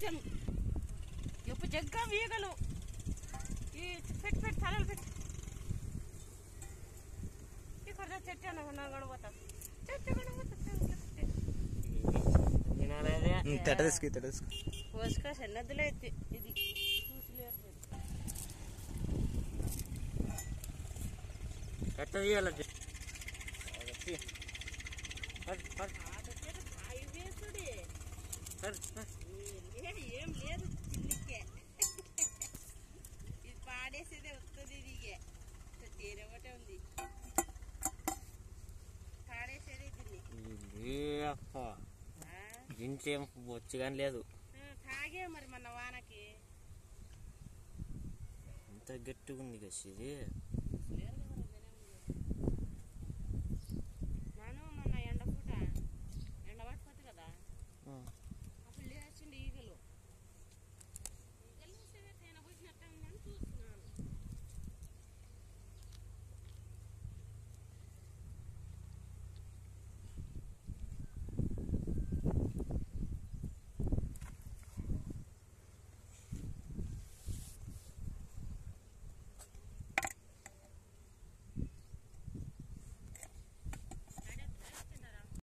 ముత్యం ఎప్పు జగ్గా వీగలు ఈ పెట్టి పెట్టి తలలు పెట్టి ఇక్కడ చెట్టు అన్న గడబోతా చెట్టు గడబోతా తినాలేదే తెట తీసుకు తెట తీసుకు పోసుక సన్నద్దులే ఎత్తి ఇది చూసిలేరు ఎట్ట తీయాలి వేసుడే ఏం లేదు చిన్నికే ఇది పాడేసేదే వస్తుంది ఇదిగే తీరే ఒకటే ఉంది పాడేసేదే దీన్ని ఆ, దించేం బొచ్చు కానీ లేదు ఆ, తాగే మరి మన వానకి ఎంత గట్టిగా ఉంది కసి ఇది